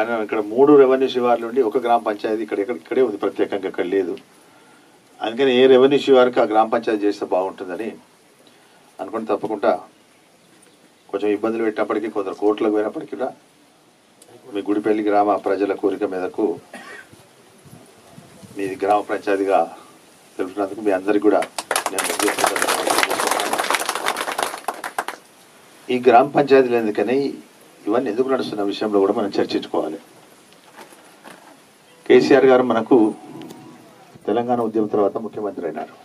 కానీ ఇక్కడ మూడు రెవెన్యూ శివార్లు ఉండి ఒక గ్రామ పంచాయతీ ఇక్కడ ఇక్కడ ఇక్కడే ఉంది ప్రత్యేకంగా ఇక్కడ లేదు అందుకని ఏ రెవెన్యూ శివారికి ఆ గ్రామ పంచాయతీ చేస్తే బాగుంటుందని అనుకుని తప్పకుండా కొంచెం ఇబ్బందులు పెట్టినప్పటికీ కొందరు కోర్టులకు పోయినప్పటికీ కూడా మీ గుడిపల్లి గ్రామ ప్రజల కోరిక మేరకు మీది గ్రామ పంచాయతీగా తెలుపుతున్నందుకు మీ అందరికీ కూడా నేను హృదయపూర్వక ధన్యవాదాలు తెలుపుతున్నాను. ఈ గ్రామ పంచాయతీలు ఎందుకని ఇవన్నీ ఎందుకు నడుస్తున్న విషయంలో కూడా మనం చర్చించుకోవాలి కేసీఆర్ గారు మనకు తెలంగాణ ఉద్యమం తర్వాత ముఖ్యమంత్రి అయినారు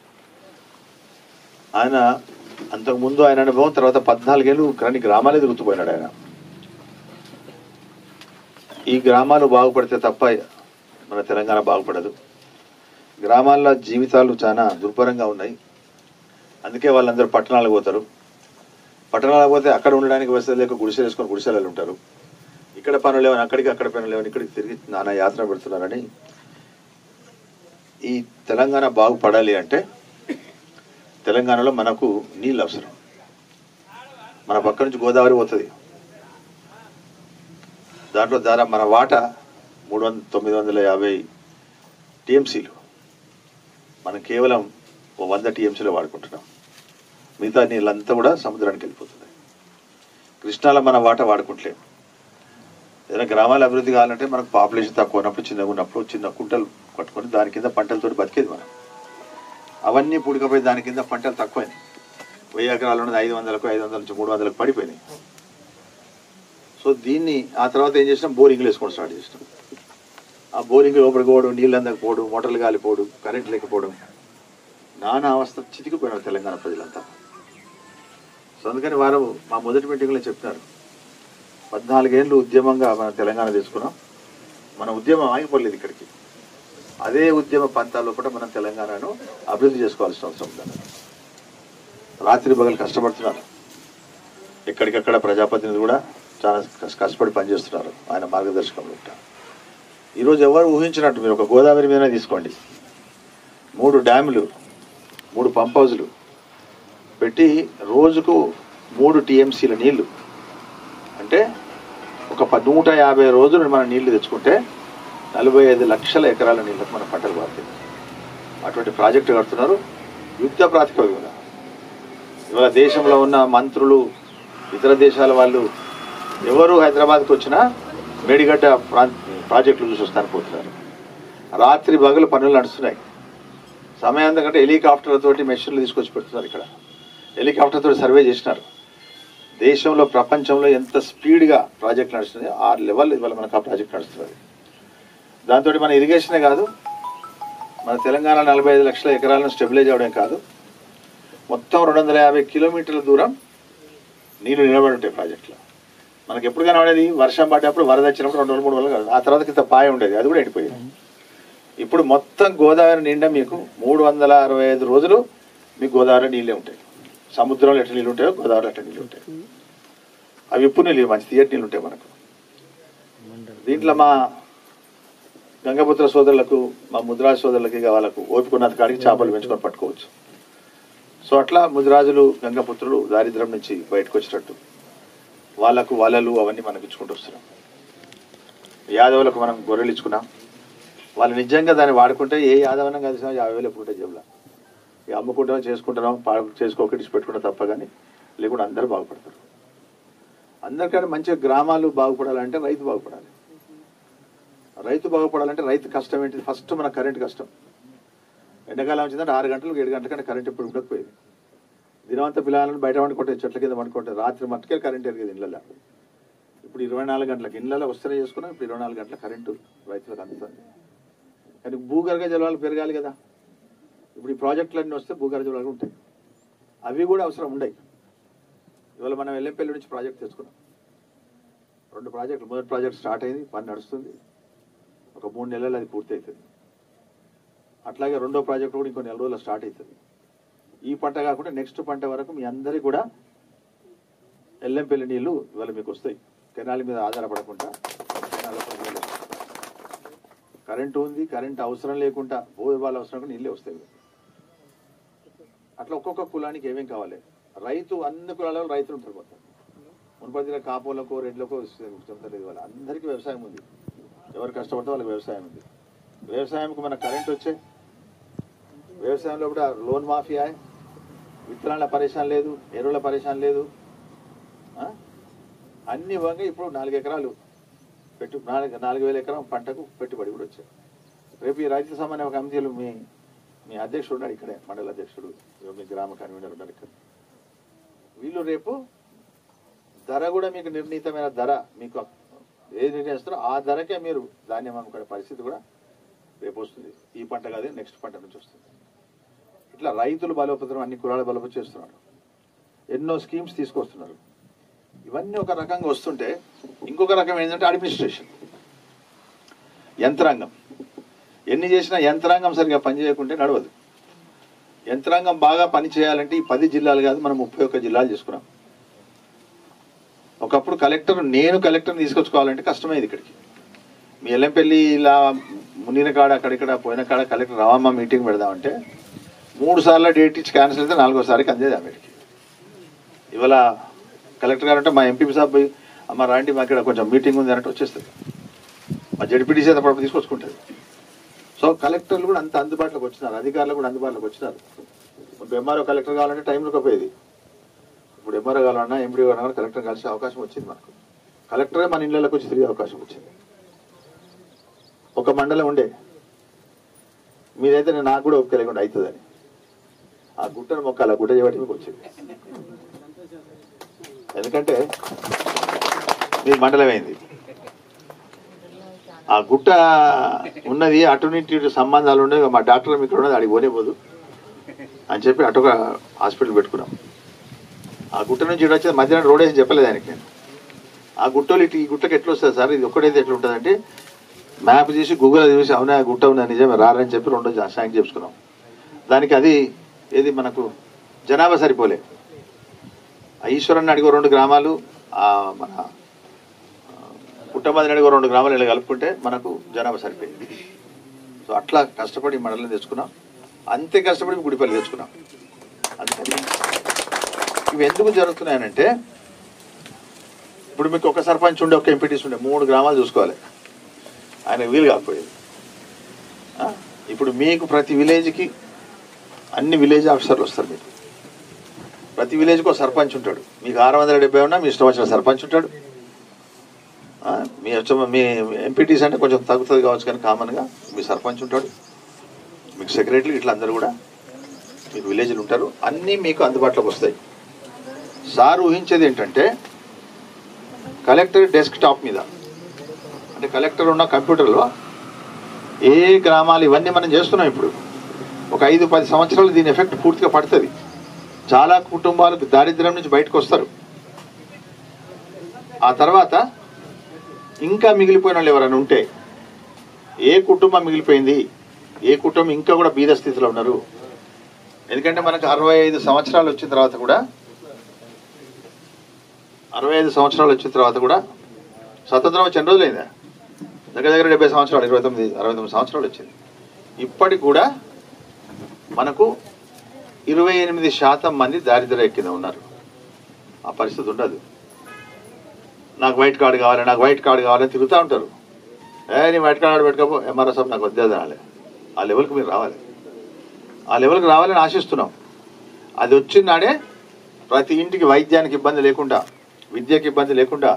ఆయన అంతకుముందు ఆయన అనుభవం తర్వాత పద్నాలుగేళ్ళు కానీ గ్రామాలే తిరుగుతుపోయినాడు ఆయన ఈ గ్రామాలు బాగుపడితే తప్ప మన తెలంగాణ బాగుపడదు గ్రామాల్లో జీవితాలు చాలా దుర్భరంగా ఉన్నాయి అందుకే వాళ్ళందరూ పట్టణాలకు పోతారు పట్టణాలకు పోతే అక్కడ ఉండడానికి వసతి లేక గుడిసెలు వేసుకొని గుడిసెలలో ఉంటారు ఇక్కడ పనులు లేవని అక్కడికి అక్కడ పనులు లేవని ఇక్కడికి తిరిగి నానా యాత్ర పెడుతున్నారని ఈ తెలంగాణ బాగుపడాలి అంటే తెలంగాణలో మనకు నీళ్ళు అవసరం మన పక్క నుంచి గోదావరి పోతుంది దాంట్లో దారా మన వాటా మూడు వంద తొమ్మిది వందల యాభై టీఎంసీలు మనం కేవలం ఓ వంద టీఎంసీలో వాడుకుంటున్నాం మిగతా నీళ్ళంతా కూడా సముద్రానికి వెళ్ళిపోతుంది కృష్ణాలో మన వాటా వాడుకుంటలేం ఏదైనా గ్రామాల అభివృద్ధి కావాలంటే మనకు పాపులేషన్ తక్కువ ఉన్నప్పుడు చిన్నగా ఉన్నప్పుడు చిన్న కుంటలు కట్టుకొని దాని కింద పంటలతో బతికేది మనం అవన్నీ పూడికపోయి దాని కింద పంటలు తక్కువైనాయి వెయ్యి ఎకరాలు ఉన్నది ఐదు వందలకు ఐదు వందల నుంచి మూడు వందలకు పడిపోయినాయి సో దీన్ని ఆ తర్వాత ఏం చేసినాం బోరింగ్లు వేసుకోవడం స్టార్ట్ చేసినాం ఆ బోరింగ్ లోపలికి పోవడం నీళ్ళు అందకపోవడం మోటార్లు కాలిపోవడం కరెంట్ లేకపోవడం నానా అవస్థ చితికిపోయినారు తెలంగాణ ప్రజలంతా సో అందుకని వారు మా మొదటి మీటింగ్లో చెప్తున్నారు పద్నాలుగేళ్ళు ఉద్యమంగా మన తెలంగాణ తీసుకున్నాం మన ఉద్యమం ఆగిపోలేదు ఇక్కడికి అదే ఉద్యమ పంతాల్లో కూడా మనం తెలంగాణను అభివృద్ధి చేసుకోవాల్సిన అవసరం ఉంది రాత్రి పగలు కష్టపడుతున్నారు ఎక్కడికక్కడ ప్రజాప్రతినిధులు కూడా చాలా కష్ట- కష్టపడి పనిచేస్తున్నారు ఆయన మార్గదర్శకంలో ఉంటారు ఈరోజు ఎవరు ఊహించినట్టు మీరు ఒక గోదావరి మీద తీసుకోండి మూడు డ్యాములు మూడు పంప్ హౌజులు పెట్టి రోజుకు మూడు టీఎంసీల నీళ్లు అంటే ఒక ప- నూట యాభై రోజులు మనం నీళ్లు తెచ్చుకుంటే నలభై ఐదు లక్షల ఎకరాల నీళ్ళకు మన పంటలు పడతాయి అటువంటి ప్రాజెక్టు కడుతున్నారు యుద్ధ ప్రాతిపదికగా ఇవాళ దేశంలో ఉన్న మంత్రులు ఇతర దేశాల వాళ్ళు ఎవరు హైదరాబాద్కి వచ్చినా మేడిగడ్డ ప్రాంత ప్రాజెక్టులు చూసి వస్తాను పోతున్నారు రాత్రి పగలు పనులు నడుస్తున్నాయి సమయం కంటే హెలికాప్టర్ తోటి మెషిన్లు తీసుకొచ్చి పెడుతున్నారు ఇక్కడ హెలికాప్టర్ తోటి సర్వే చేసినారు దేశంలో ప్రపంచంలో ఎంత స్పీడ్గా ప్రాజెక్ట్ నడుస్తుంది ఆ లెవెల్ ఇవాళ మనకు ఆ ప్రాజెక్ట్ నడుస్తున్నది దాంతో మన ఇరిగేషనే కాదు మన తెలంగాణ నలభై ఐదు లక్షల ఎకరాలను స్టెబిలైజ్ అవడం కాదు మొత్తం రెండు వందల యాభై కిలోమీటర్ల దూరం నీళ్లు నిలబడి ఉంటాయి ప్రాజెక్టులో మనకి ఎప్పుడు కనబడేది వర్షం పడ్డప్పుడు వరద వచ్చినప్పుడు రెండు రోజులు మూడు రోజులు కాదు ఆ తర్వాత కింద పాయ ఉండేది అది కూడా ఎండిపోయింది ఇప్పుడు మొత్తం గోదావరి నిండా మీకు మూడు వందల అరవై ఐదు రోజులు మీకు గోదావరి నీళ్ళే ఉంటాయి సముద్రంలో ఎట్లా నీళ్ళు ఉంటాయో గోదావరి ఎట్లా నీళ్ళు ఉంటాయి అవి ఉప్పు నీళ్ళు మంచి తీయటి నీళ్ళు ఉంటాయి మనకు దీంట్లో మా గంగపుత్ర సోదరులకు మా ముద్రాజు సోదరులకి ఇక వాళ్ళకు ఓపికన్నంత కాడికి చేపలు పెంచుకొని పట్టుకోవచ్చు సో అట్లా ముదిరాజులు గంగపుత్రులు దారిద్ర్యం నుంచి బయటకు వచ్చినట్టు వాళ్ళకు వలలు అవన్నీ మనకి ఇచ్చుకుంటూ వస్తున్నాం యాదవులకు మనం గొర్రెలు ఇచ్చుకున్నాం వాళ్ళు నిజంగా దాన్ని వాడుకుంటే ఏ యాదవనం కలిసినా యాభై వేలు ఎప్పుడు ఉంటాయి జేబులో ఇక అమ్ముకుంటాం చేసుకుంటున్నాం పా చేసుకోకటి ఇచ్చి పెట్టుకుంటాం తప్ప కానీ లేకుండా అందరూ బాగుపడతారు అందరికంటే మంచిగా గ్రామాలు బాగుపడాలంటే రైతు బాగుపడాలి రైతు బాగుపడాలంటే రైతు కష్టం ఏంటిది ఫస్ట్ మన కరెంట్ కష్టం ఎండాకాలం వచ్చిందంటే ఆరు గంటలకు ఏడు గంటల కంటే కరెంట్ ఎప్పుడు ఉండకపోయేది దినవంతా పిల్లలను బయట వండుకుంటే చెట్ల కింద వండుకుంటే రాత్రి మట్టుకే కరెంట్ ఎరిగేది ఇళ్ళలో ఇప్పుడు ఇరవై నాలుగు గంటలకు ఇళ్ళలో వస్తేనే చేసుకున్నాం ఇప్పుడు ఇరవై నాలుగు గంటల కరెంటు రైతులకు అందుతుంది కానీ భూగర్భ జలాలు పెరగాలి కదా ఇప్పుడు ఈ ప్రాజెక్టులన్నీ వస్తే భూగర్భ జలాలు ఉంటాయి అవి కూడా అవసరం ఉండయి ఇవాళ మనం ఎల్లంపల్లి నుంచి ప్రాజెక్ట్ తెచ్చుకున్నాం రెండు ప్రాజెక్టులు మొదటి ప్రాజెక్ట్ స్టార్ట్ అయింది పని నడుస్తుంది ఒక మూడు నెలలు అది పూర్తి అవుతుంది అట్లాగే రెండో ప్రాజెక్ట్ కూడా ఇంకో నెల రోజుల్లో స్టార్ట్ అవుతుంది ఈ పంట కాకుండా నెక్స్ట్ పంట వరకు మీ అందరికీ కూడా ఎల్లంపల్లి నీళ్లు ఇవాళ మీకు వస్తాయి కెనాల మీద ఆధారపడకుండా కెనాల్లో పడి నీళ్ళు వస్తాయి. కరెంటు ఉంది కరెంట్ అవసరం లేకుండా భూ ఇవ్వాలి అవసరం లేకుండా నీళ్ళే వస్తాయి మీకు. అట్లా ఒక్కొక్క కులానికి ఏమేం కావాలి రైతు అన్ని కులాలలో రైతులు ఉంటారు మొత్తం మున్పతిలో కాపోలకో రెడ్లకో చెప్తలేదు వాళ్ళు అందరికీ వ్యవసాయం ఉంది ఎవరు కష్టపడితే వాళ్ళకి వ్యవసాయం ఉంది వ్యవసాయంకి మన కరెంట్ వచ్చే వ్యవసాయంలో కూడా లోన్ మాఫీ ఆయ్ విత్తనాల పరేషాన్ లేదు ఎరువుల పరేషాన్ లేదు ఆ? అన్ని వంగ ఇప్పుడు నాలుగు ఎకరాలు పెట్టు నాలుగు నాలుగు వేల ఎకరం పంటకు పెట్టుబడి కూడా వచ్చాయి రేపు ఈ రైతు సామాన్య కమిటీలు మీ మీ అధ్యక్షుడు ఉన్నాడు ఇక్కడే మండల అధ్యక్షుడు ఇగో మీ గ్రామ కన్వీనర్ ఉన్నారు ఇక్కడ వీళ్ళు రేపు ధర కూడా మీకు నిర్ణీతమైన ధర మీకు ఏది నిర్ణయిస్తారో ఆ ధరకే మీరు ధాన్యం అమ్ముకునే పరిస్థితి కూడా రేపు వస్తుంది ఈ పంట కాదు నెక్స్ట్ పంట నుంచి వస్తుంది ఇట్లా రైతులు బలోపేతం అన్ని కులాల బలోపేతం చేస్తున్నారు ఎన్నో స్కీమ్స్ తీసుకొస్తున్నారు ఇవన్నీ ఒక రకంగా వస్తుంటే ఇంకొక రకం ఏంటంటే అడ్మినిస్ట్రేషన్ యంత్రాంగం ఎన్ని చేసినా యంత్రాంగం సరిగా పనిచేయకుంటే నడవదు యంత్రాంగం బాగా పని చేయాలంటే ఈ పది జిల్లాలు కాదు మనం ముప్పై ఒక్క జిల్లాలు చేసుకున్నాం ఒకప్పుడు కలెక్టర్ నేను కలెక్టర్ని తీసుకొచ్చుకోవాలంటే కష్టమైంది ఇక్కడికి మీ ఎల్లంపల్లి ఇలా మునిన కాడ అక్కడిక్కడ పోయిన కాడ కలెక్టర్ రావమ్మ మీటింగ్ పెడదామంటే మూడు సార్లు డేట్ ఇచ్చి క్యాన్సిల్ అయితే నాలుగోసారికి అందేది ఆమెకి ఇవాళ కలెక్టర్ గారు అంటే మా ఎంపీ సాబ్ పోయి అమ్మ రాండి మా ఇక్కడ కొంచెం మీటింగ్ ఉంది అన్నట్టు వచ్చేస్తుంది మా జడ్పీటీసీ అప్పుడు తీసుకొచ్చుకుంటుంది సో కలెక్టర్లు కూడా అంత అందుబాటులోకి వచ్చినారు అధికారులు కూడా అందుబాటులోకి వచ్చినారు ఇప్పుడు ఎంఆర్ఓ కలెక్టర్ కావాలంటే టైంలోకి పోయేది ఇప్పుడు ఎంఆర్ఓ కావాలన్నా ఎంపీ కావాలన్నా కలెక్టర్ కలిసే అవకాశం వచ్చింది మనకు కలెక్టరే మన ఇళ్ళకి వచ్చి తిరిగే అవకాశం వచ్చింది ఒక మండలం ఉండే మీరైతే నేను నాకు కూడా ఒప్పుకే లేకుండా అవుతుందని ఆ గుట్టను మొక్కాలి ఆ గుట్ట చేయబట్టి మీకు వచ్చింది ఎందుకంటే మీ మండలం అయింది ఆ గుట్ట ఉన్నది అటు నుంచి ఇటు సంబంధాలు ఉండేవి మా డాక్టర్ ఇక్కడ ఉన్నది అడిగి పోనేపోదు అని చెప్పి అటు ఒక హాస్పిటల్ పెట్టుకున్నాం ఆ గుట్ట నుంచి ఇటు వచ్చేది మధ్యాహ్నం రోడ్ వేసి చెప్పలేదు ఆయనకి నేను ఆ గుట్టలు ఇటు ఈ గుట్టకి ఎట్లా వస్తుంది సార్ ఇది ఒక్కడైతే ఎట్లా ఉంటుందంటే మ్యాప్ చూసి గూగుల్ చూసి అవునా ఆ గుట్ట ఉందా నిజమే రారని చెప్పి రెండో శాంక్ చేసుకున్నాం దానికి అది ఏది మనకు జనాభా సరిపోలే ఆ ఈశ్వరన్ అడిగో రెండు గ్రామాలు ఆ మన పుట్టమది అడిగో రెండు గ్రామాలు ఇలా కలుపుకుంటే మనకు జనాభా సరిపోయింది సో అట్లా కష్టపడి మండలం తెచ్చుకున్నాం అంతే కష్టపడి గుడిపల్లి తెచ్చుకున్నాం అందుకని ఇవి ఎందుకు జరుగుతున్నాయనంటే ఇప్పుడు మీకు ఒక సర్పంచ్ ఉండే ఒక ఎంపీటీస్ ఉండే మూడు గ్రామాలు చూసుకోవాలి ఆయన వీలు కాకపోయేది ఆ? ఇప్పుడు మీకు ప్రతి విలేజ్కి అన్ని విలేజ్ ఆఫీసర్లు వస్తారు మీకు ప్రతి విలేజ్కి ఒక సర్పంచ్ ఉంటాడు మీకు ఆరు వందల డెబ్బై ఉన్నా మీ ఇష్టం వచ్చిన సర్పంచ్ ఉంటాడు ఆ, మీ ఇష్టం మీ ఎంపీటీస్ అంటే కొంచెం తగ్గుతుంది కావచ్చు కానీ కామన్గా మీ సర్పంచ్ ఉంటాడు మీకు సెక్రటరీ ఇట్లా అందరూ కూడా మీకు విలేజ్లు ఉంటారు అన్నీ మీకు అందుబాటులోకి వస్తాయి సార్ ఊహించేది ఏంటంటే కలెక్టర్ డెస్క్ టాప్ మీద అంటే కలెక్టర్ ఉన్న కంప్యూటర్లో ఏ గ్రామాలు ఇవన్నీ మనం చేస్తున్నాం ఇప్పుడు ఒక ఐదు పది సంవత్సరాలు దీని ఎఫెక్ట్ పూర్తిగా పడుతుంది చాలా కుటుంబాలకు దారిద్ర్యం నుంచి బయటకు వస్తారు ఆ తర్వాత ఇంకా మిగిలిపోయిన వాళ్ళు ఎవరైనా ఉంటే ఏ కుటుంబం మిగిలిపోయింది ఏ కుటుంబం ఇంకా కూడా బీద స్థితిలో ఉన్నారు ఎందుకంటే మనకు అరవై ఐదు సంవత్సరాలు వచ్చిన తర్వాత కూడా అరవై ఐదు సంవత్సరాలు వచ్చిన తర్వాత కూడా స్వతంత్రం వచ్చి ఎన్ని రోజులైందా దగ్గర దగ్గర డెబ్బై సంవత్సరాలు ఇరవై తొమ్మిది అరవై తొమ్మిది సంవత్సరాలు వచ్చింది ఇప్పటికి కూడా మనకు ఇరవై ఎనిమిది శాతం మంది దారిద్ర్య కింద ఉన్నారు ఆ పరిస్థితి ఉండదు నాకు వైట్ కార్డు కావాలి నాకు వైట్ కార్డు కావాలని తిరుగుతూ ఉంటారు ఏ నీ వైట్ కార్డు పెట్టుకోపో ఎంఆర్ఎస్ నాకు వద్దే రాలే ఆ లెవెల్కి మీరు రావాలి ఆ లెవెల్కి రావాలని ఆశిస్తున్నాం అది వచ్చినాడే ప్రతి ఇంటికి వైద్యానికి ఇబ్బంది లేకుండా విద్యకి ఇబ్బంది లేకుండా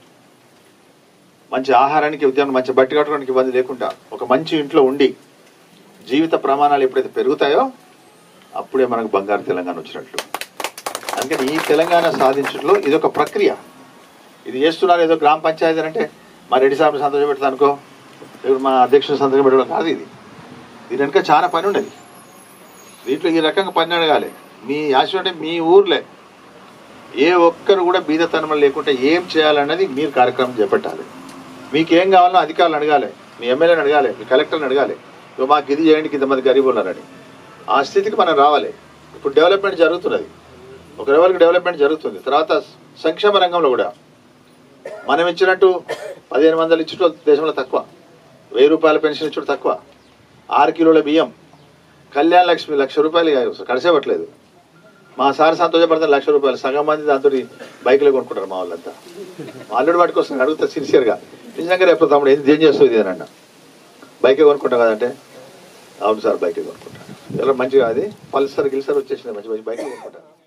మంచి ఆహారానికి ఉద్యోగం మంచి బట్టి కట్టుకోవడానికి ఇబ్బంది లేకుండా ఒక మంచి ఇంట్లో ఉండి జీవిత ప్రమాణాలు ఎప్పుడైతే పెరుగుతాయో అప్పుడే మనకు బంగారు తెలంగాణ వచ్చినట్లు అందుకని ఈ తెలంగాణ సాధించడంలో ఇది ఒక ప్రక్రియ ఇది చేస్తున్నారు ఏదో గ్రామ పంచాయతీ అంటే మా రెడ్డి సాబ్ సంతోషం పెడతా అనుకో ఇప్పుడు మా అధ్యక్షుడు సంతకం పెట్టడం కాదు ఇది దీని వెనుక చాలా పని ఉండదు దీంట్లో ఈ రకంగా పని అడగాలి మీ ఆశ అంటే మీ ఊర్లే ఏ ఒక్కరు కూడా బీదతనం లేకుండా ఏం చేయాలన్నది మీరు కార్యక్రమం చేపట్టాలి మీకు ఏం కావాలో అధికారులు అడగాలి మీ ఎమ్మెల్యేని అడగాలి మీ కలెక్టర్ని అడగాలి ఇగో మాకు ఇది చేయండి ఇంతమంది గరీబ్ ఉన్నారని ఆ స్థితికి మనం రావాలి ఇప్పుడు డెవలప్మెంట్ జరుగుతున్నది ఒక లెవెల్కి డెవలప్మెంట్ జరుగుతుంది తర్వాత సంక్షేమ రంగంలో కూడా మనం ఇచ్చినట్టు పదిహేను వందలు ఇచ్చుట దేశంలో తక్కువ వెయ్యి రూపాయల పెన్షన్ ఇచ్చుడు తక్కువ ఆరు కిలోల బియ్యం కళ్యాణ లక్ష్మి లక్ష రూపాయలు కడిసేవట్లేదు మా సార్ సంతోషపడతారు లక్ష రూపాయలు సగం మంది దాంతో బైక్లో కొనుక్కుంటారు మా వాళ్ళంతా మా అల్లుడు పట్టుకొస్తాను అడుగుతా సిన్సియర్గా నిజంగా రేపు తమ్ముడు ఏం ఏం చేస్తుంది అని అన్న బైకే కొనుక్కుంటాం కదంటే అవును సార్ బైకే కొనుక్కుంటాను ఇలా మంచిగా అది పల్సర్ గిల్సర్ వచ్చేసింది మంచి మంచి బైక్ కొనుక్కుంటాను